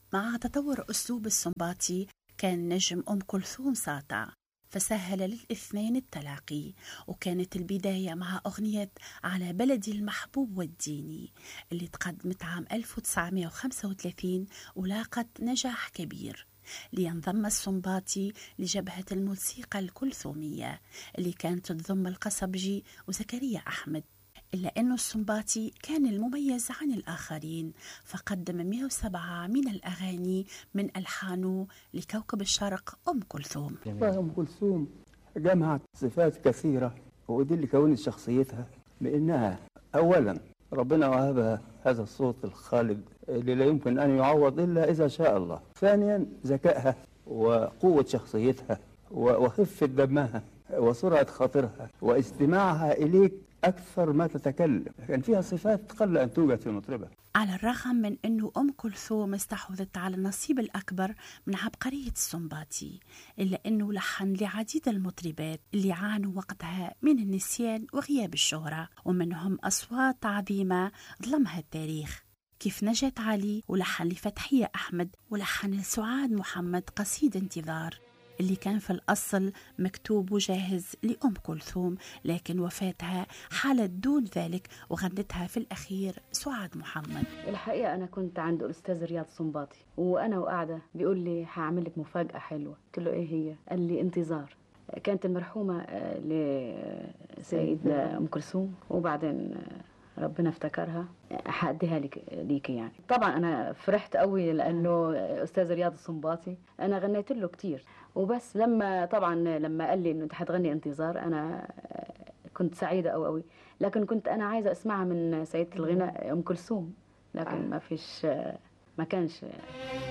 مع تطور أسلوب السنباطي كان نجم أم كلثوم ساطع فسهل للاثنين التلاقي وكانت البداية مع أغنية على بلدي المحبوب والديني اللي تقدمت عام 1935 ولاقت نجاح كبير لينضم السنباطي لجبهة الموسيقى الكلثومية اللي كانت تضم القصبجي وزكريا أحمد إلا أنه السنباطي كان المميز عن الآخرين فقدم 107 من الأغاني من ألحانه لكوكب الشرق أم كلثوم أم كلثوم جمعت صفات كثيرة ودي اللي كونت شخصيتها بأنها أولا ربنا وهبها هذا الصوت الخالد اللي لا يمكن أن يعوض إلا إذا شاء الله ثانيا ذكائها وقوة شخصيتها وخفة دمها وسرعة خاطرها واستماعها إليك أكثر ما تتكلم كان فيها صفات قل أن توجد في مطربة على الرغم من أنه أم كلثوم استحوذت على النصيب الأكبر من عبقرية السنباطي إلا أنه لحن لعديد المطربات اللي عانوا وقتها من النسيان وغياب الشهرة ومنهم أصوات عظيمة ظلمها التاريخ كيف نجاة علي ولحن لفتحية أحمد ولحن لسعاد محمد قصيد انتظار اللي كان في الأصل مكتوب وجاهز لأم كلثوم لكن وفاتها حالت دون ذلك وغنتها في الأخير سعاد محمد الحقيقة أنا كنت عند الأستاذ رياض صنباطي وأنا وقاعدة بيقول لي هعمل لك مفاجأة حلوة قلت له إيه هي قال لي انتظار كانت المرحومة لسيدة أم كلثوم وبعدين ربنا افتكرها هأديها لك ليكي يعني طبعا انا فرحت قوي لانه استاذ رياض الصنباطي انا غنيت له كتير وبس لما طبعا لما قال لي انه انت هتغني انتظار انا كنت سعيده قوي قوي لكن كنت انا عايزه اسمعها من سيده الغناء ام كلثوم لكن ما فيش ما كانش